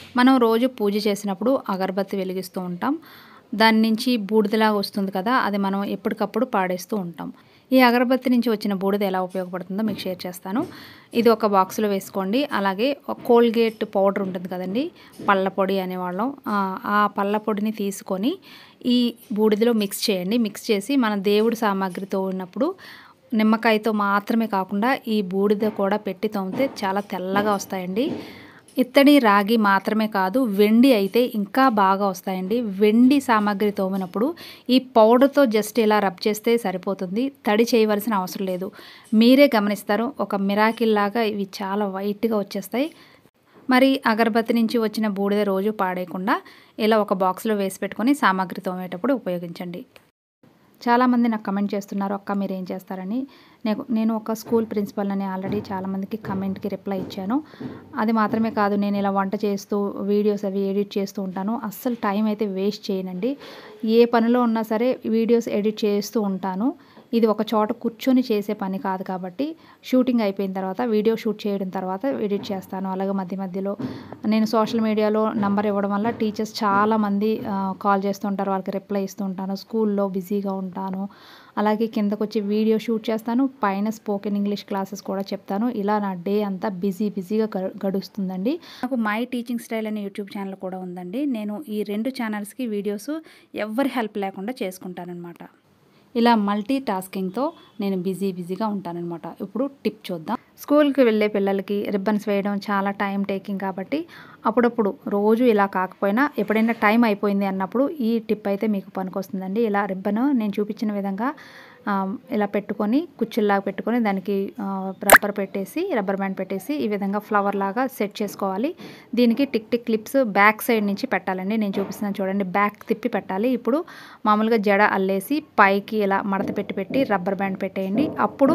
మనం రోజు పూజ చేసినప్పుడు అగరబత్తి వెలిగిస్తూ ఉంటాం దాని నుంచి బూడిదలాగా వస్తుంది కదా అది మనం ఎప్పటికప్పుడు పాడేస్తూ ఉంటాం ఈ అగరబత్తి నుంచి వచ్చిన బూడిద ఎలా ఉపయోగపడుతుందో మీకు షేర్ చేస్తాను ఇది ఒక బాక్స్లో వేసుకోండి అలాగే ఒక కోల్గేట్ పౌడర్ ఉంటుంది కదండి పళ్ళ పొడి అనేవాళ్ళం ఆ, ఆ పళ్ళ పొడిని తీసుకొని ఈ బూడిదలో మిక్స్ చేయండి మిక్స్ చేసి మన దేవుడి సామాగ్రితో ఉన్నప్పుడు నిమ్మకాయతో మాత్రమే కాకుండా ఈ బూడిద కూడా పెట్టి తోమితే చాలా తెల్లగా వస్తాయండి ఇత్తడి రాగి మాత్రమే కాదు వెండి అయితే ఇంకా బాగా వస్తాయండి వెండి సామాగ్రి తోమినప్పుడు ఈ పౌడర్తో జస్ట్ ఇలా రబ్ చేస్తే సరిపోతుంది తడి చేయవలసిన అవసరం లేదు మీరే గమనిస్తారు ఒక మిరాకిల్ లాగా ఇవి చాలా వైట్గా వచ్చేస్తాయి మరి అగరబత్తి నుంచి వచ్చిన బూడిద రోజు పాడేయకుండా ఇలా ఒక బాక్స్లో వేసి పెట్టుకొని సామాగ్రి తోమేటప్పుడు ఉపయోగించండి చాలామంది నాకు కమెంట్ చేస్తున్నారు అక్క మీరు ఏం చేస్తారని నేను నేను ఒక స్కూల్ ప్రిన్సిపల్ అని ఆల్రెడీ చాలామందికి కమెంట్కి రిప్లై ఇచ్చాను అది మాత్రమే కాదు నేను ఇలా వంట చేస్తూ వీడియోస్ అవి ఎడిట్ చేస్తూ ఉంటాను అస్సలు టైం అయితే వేస్ట్ చేయనండి ఏ పనిలో ఉన్నా సరే వీడియోస్ ఎడిట్ చేస్తూ ఉంటాను ఇది ఒక చోట కూర్చొని చేసే పని కాదు కాబట్టి షూటింగ్ అయిపోయిన తర్వాత వీడియో షూట్ చేయడం తర్వాత ఎడిట్ చేస్తాను అలాగే మధ్య మధ్యలో నేను సోషల్ మీడియాలో నంబర్ ఇవ్వడం వల్ల టీచర్స్ చాలామంది కాల్ చేస్తుంటారు వాళ్ళకి రిప్లై ఇస్తూ ఉంటాను స్కూల్లో బిజీగా ఉంటాను అలాగే కిందకు వచ్చి వీడియో షూట్ చేస్తాను పైన స్పోకెన్ ఇంగ్లీష్ క్లాసెస్ కూడా చెప్తాను ఇలా నా డే అంతా బిజీ బిజీగా గ- గడుస్తుందండి నాకు మై టీచింగ్ స్టైల్ అనే యూట్యూబ్ ఛానల్ కూడా ఉందండి నేను ఈ రెండు ఛానల్స్కి వీడియోస్ ఎవరి హెల్ప్ లేకుండా చేసుకుంటానన్నమాట ఇలా మల్టీ టాస్కింగ్తో నేను బిజీ బిజీగా ఉంటానన్నమాట ఇప్పుడు టిప్ చూద్దాం స్కూల్కి వెళ్ళే పిల్లలకి రిబ్బన్స్ వేయడం చాలా టైం టేకింగ్ కాబట్టి అప్పుడప్పుడు రోజు ఇలా కాకపోయినా ఎప్పుడైనా టైం అయిపోయింది అన్నప్పుడు ఈ టిప్ అయితే మీకు పనికొస్తుందండి ఇలా రిబ్బన్ నేను చూపించిన విధంగా ఆ, ఇలా పెట్టుకొని కుచ్చుల్లాగా పెట్టుకొని దానికి ఆ, రబ్బర్ పెట్టేసి రబ్బర్ బ్యాండ్ పెట్టేసి ఈ విధంగా ఫ్లవర్ లాగా సెట్ చేసుకోవాలి దీనికి tick tick clips back side నుంచి పెట్టాలండి నేను చూపిస్తున్నాను చూడండి బ్యాక్ తిప్పి పెట్టాలి ఇప్పుడు మామూలుగా జడ అల్లేసి పైకి ఇలా మడత పెట్టి పెట్టి రబ్బర్ బ్యాండ్ పెట్టేయండి అప్పుడు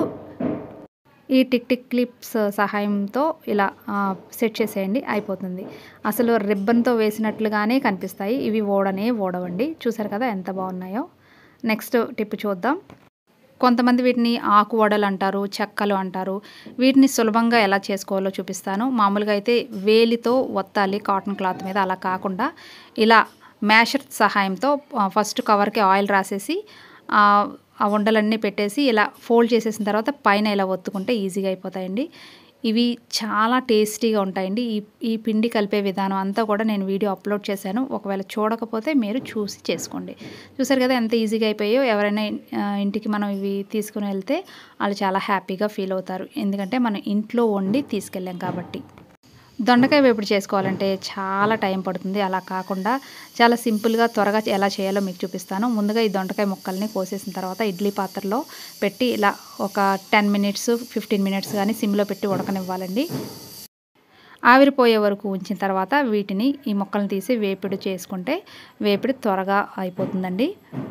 ఈ టిక్ టిక్ క్లిప్స్ సహాయంతో ఇలా ఆ, సెట్ చేసేయండి అయిపోతుంది అసలు రిబ్బన్తో వేసినట్లుగానే కనిపిస్తాయి ఇవి ఓడనే ఓడవండి చూసారు కదా ఎంత బాగున్నాయో నెక్స్ట్ టిప్ చూద్దాం కొంతమంది వీటిని ఆకు వడలు అంటారు చెక్కలు అంటారు వీటిని సులభంగా ఎలా చేసుకోవాలో చూపిస్తాను మామూలుగా అయితే వేలితో ఒత్తాలి కాటన్ క్లాత్ మీద అలా కాకుండా ఇలా మ్యాషర్ సహాయంతో ఆ, ఫస్ట్ కవర్కి ఆయిల్ రాసేసి ఆ, ఆ ఉండలన్నీ పెట్టేసి ఇలా ఫోల్డ్ చేసేసిన తర్వాత పైన ఇలా ఒత్తుకుంటే ఈజీగా అయిపోతాయండి ఇవి చాలా టేస్టీగా ఉంటాయండి ఈ ఈ పిండి కలిపే విధానం అంతా కూడా నేను వీడియో అప్లోడ్ చేశాను ఒకవేళ చూడకపోతే మీరు చూసి చేసుకోండి చూసారు కదా ఎంత ఈజీగా అయిపోయాయో ఎవరైనా ఆ, ఇంటికి మనం ఇవి తీసుకుని వెళ్తే వాళ్ళు చాలా హ్యాపీగా ఫీల్ అవుతారు ఎందుకంటే మనం ఇంట్లో వండి తీసుకెళ్ళాం కాబట్టి దొండకాయ వేపుడు చేసుకోవాలంటే చాలా టైం పడుతుంది అలా కాకుండా చాలా సింపుల్గా త్వరగా ఎలా చేయాలో మీకు చూపిస్తాను ముందుగా ఈ దొండకాయ ముక్కల్ని కోసేసిన తర్వాత ఇడ్లీ పాత్రలో పెట్టి ఇలా ఒక టెన్ మినిట్స్ ఫిఫ్టీన్ మినిట్స్ కానీ సిమ్లో పెట్టి ఉడకనివ్వాలండి ఆవిరిపోయే వరకు ఉంచిన తర్వాత వీటిని ఈ ముక్కల్ని తీసి వేపుడు చేసుకుంటే వేపుడు త్వరగా అయిపోతుందండి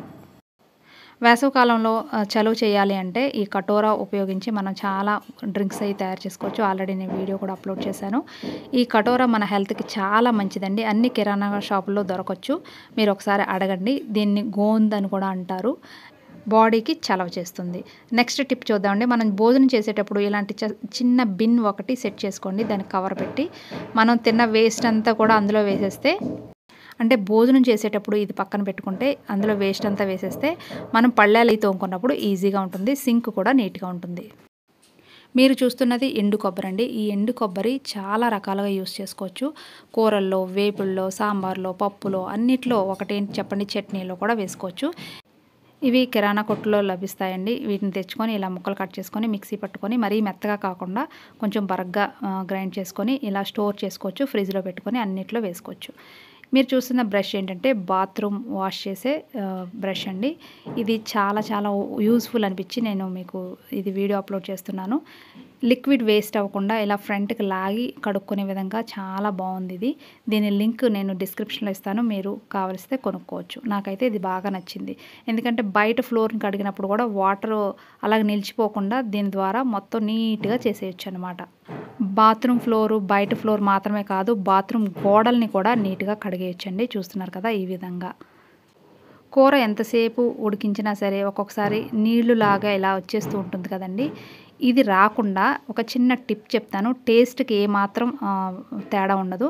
వేసవికాలంలో ఆ, చలువ చేయాలి అంటే ఈ కటోరా ఉపయోగించి మనం చాలా డ్రింక్స్ అవి తయారు చేసుకోవచ్చు ఆల్రెడీ నేను వీడియో కూడా అప్లోడ్ చేశాను ఈ కటోరా మన హెల్త్కి చాలా మంచిదండి అన్ని కిరాణా షాపుల్లో దొరకవచ్చు మీరు ఒకసారి అడగండి దీన్ని గోంద్ అని కూడా అంటారు బాడీకి చలవ చేస్తుంది నెక్స్ట్ టిప్ చూద్దామండి మనం భోజనం చేసేటప్పుడు ఇలాంటి చ- చిన్న బిన్ ఒకటి సెట్ చేసుకోండి దానికి కవర్ పెట్టి మనం తిన్న వేస్ట్ అంతా కూడా అందులో వేసేస్తే అంటే భోజనం చేసేటప్పుడు ఇది పక్కన పెట్టుకుంటే అందులో వేస్ట్ అంతా వేసేస్తే మనం పళ్ళాలు అయి తోముకున్నప్పుడు ఈజీగా ఉంటుంది సింక్ కూడా నీట్గా ఉంటుంది మీరు చూస్తున్నది ఎండు కొబ్బరి అండి ఈ ఎండు కొబ్బరి చాలా రకాలుగా యూస్ చేసుకోవచ్చు కూరల్లో వేపుల్లో సాంబార్లో పప్పులో అన్నిట్లో ఒకటేంటి చెప్పండి చట్నీలో కూడా వేసుకోవచ్చు ఇవి కిరాణా కొట్టులో లభిస్తాయండి వీటిని తెచ్చుకొని ఇలా ముక్కలు కట్ చేసుకొని మిక్సీ పట్టుకొని మరీ మెత్తగా కాకుండా కొంచెం బరగ్గా ఆ, గ్రైండ్ చేసుకొని ఇలా స్టోర్ చేసుకోవచ్చు ఫ్రిడ్జ్లో పెట్టుకొని అన్నిట్లో వేసుకోవచ్చు మీరు చూస్తున్న బ్రష్ ఏంటంటే బాత్రూమ్ వాష్ చేసే ఆ, బ్రష్ అండి ఇది చాలా చాలా యూస్ఫుల్ అనిపించి నేను మీకు ఇది వీడియో అప్లోడ్ చేస్తున్నాను లిక్విడ్ వేస్ట్ అవ్వకుండా ఇలా ఫ్రంట్కి లాగి కడుక్కునే విధంగా చాలా బాగుంది ఇది దీని లింక్ నేను డిస్క్రిప్షన్లో ఇస్తాను మీరు కావలిస్తే కొనుక్కోవచ్చు నాకైతే ఇది బాగా నచ్చింది ఎందుకంటే బయట ఫ్లోర్ని కడిగినప్పుడు కూడా వాటర్ అలాగ నిలిచిపోకుండా దీని ద్వారా మొత్తం నీట్గా చేసేయచ్చు అనమాట బాత్రూమ్ ఫ్లోరు బయట ఫ్లోర్ మాత్రమే కాదు బాత్రూమ్ గోడల్ని కూడా నీట్గా కడిగేయచ్చండి చూస్తున్నారు కదా ఈ విధంగా కూర ఎంతసేపు ఉడికించినా సరే ఒక్కొక్కసారి నీళ్లు లాగా ఇలా వచ్చేస్తూ ఉంటుంది కదండి ఇది రాకుండా ఒక చిన్న టిప్ చెప్తాను టేస్ట్కి ఏమాత్రం ఆ, తేడా ఉండదు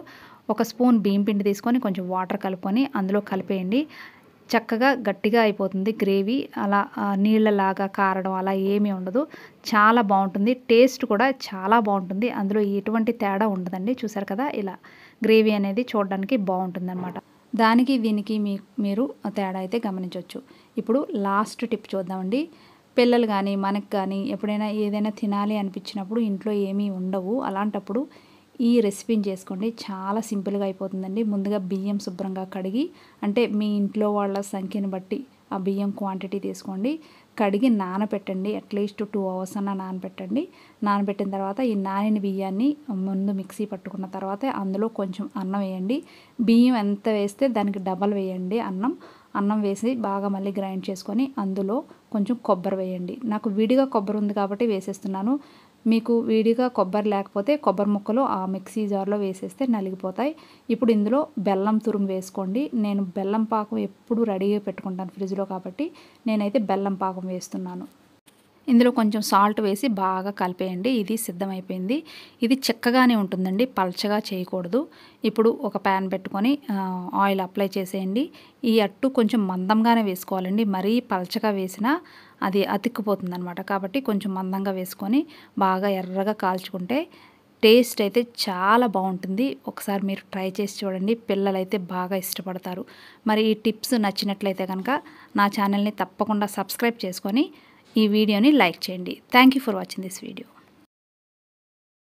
ఒక స్పూన్ బియ్యం పిండి తీసుకొని కొంచెం వాటర్ కలుపుకొని అందులో కలిపేయండి చక్కగా గట్టిగా అయిపోతుంది గ్రేవీ అలా ఆ, నీళ్ళలాగా కారడం అలా ఏమీ ఉండదు చాలా బాగుంటుంది టేస్ట్ కూడా చాలా బాగుంటుంది అందులో ఎటువంటి తేడా ఉండదండి చూసారు కదా ఇలా గ్రేవీ అనేది చూడడానికి బాగుంటుంది అనమాట దానికి దీనికి మీ మీరు తేడా అయితే గమనించవచ్చు ఇప్పుడు లాస్ట్ టిప్ చూద్దామండి పిల్లలు కానీ మనకు కానీ ఎప్పుడైనా ఏదైనా తినాలి అనిపించినప్పుడు ఇంట్లో ఏమీ ఉండవు అలాంటప్పుడు ఈ రెసిపీని చేసుకోండి చాలా సింపుల్గా అయిపోతుందండి ముందుగా బియ్యం శుభ్రంగా కడిగి అంటే మీ ఇంట్లో వాళ్ళ సంఖ్యను బట్టి ఆ బియ్యం క్వాంటిటీ తీసుకోండి కడిగి నానబెట్టండి అట్లీస్ట్ టూ అవర్స్ అన్న నానబెట్టండి నానబెట్టిన తర్వాత ఈ నానిన బియ్యాన్ని ముందు మిక్సీ పట్టుకున్న తర్వాత అందులో కొంచెం అన్నం వేయండి బియ్యం ఎంత వేస్తే దానికి డబల్ వేయండి అన్నం అన్నం వేసి బాగా మళ్ళీ గ్రైండ్ చేసుకొని అందులో కొంచెం కొబ్బరి వేయండి నాకు విడిగా కొబ్బరి ఉంది కాబట్టి వేసేస్తున్నాను మీకు విడిగా కొబ్బరి లేకపోతే కొబ్బరి ముక్కలు ఆ మిక్సీ జార్లో వేసేస్తే నలిగిపోతాయి ఇప్పుడు ఇందులో బెల్లం తురుము వేసుకోండి నేను బెల్లం పాకం ఎప్పుడు రెడీగా పెట్టుకుంటాను ఫ్రిడ్జ్లో కాబట్టి నేనైతే బెల్లం పాకం వేస్తున్నాను ఇందులో కొంచెం సాల్ట్ వేసి బాగా కలిపేయండి ఇది సిద్ధమైపోయింది ఇది చిక్కగానే ఉంటుందండి పల్చగా చేయకూడదు ఇప్పుడు ఒక ప్యాన్ పెట్టుకొని ఆ, ఆయిల్ అప్లై చేసేయండి ఈ అట్టు కొంచెం మందంగానే వేసుకోవాలండి మరీ పల్చగా వేసినా అది అతిక్కిపోతుంది అనమాట కాబట్టి కొంచెం మందంగా వేసుకొని బాగా ఎర్రగా కాల్చుకుంటే టేస్ట్ అయితే చాలా బాగుంటుంది ఒకసారి మీరు ట్రై చేసి చూడండి పిల్లలైతే బాగా ఇష్టపడతారు మరి ఈ టిప్స్ నచ్చినట్లయితే కనుక నా ఛానల్ని తప్పకుండా సబ్స్క్రైబ్ చేసుకొని ఈ వీడియోని లైక్ చేయండి thank you for watching this video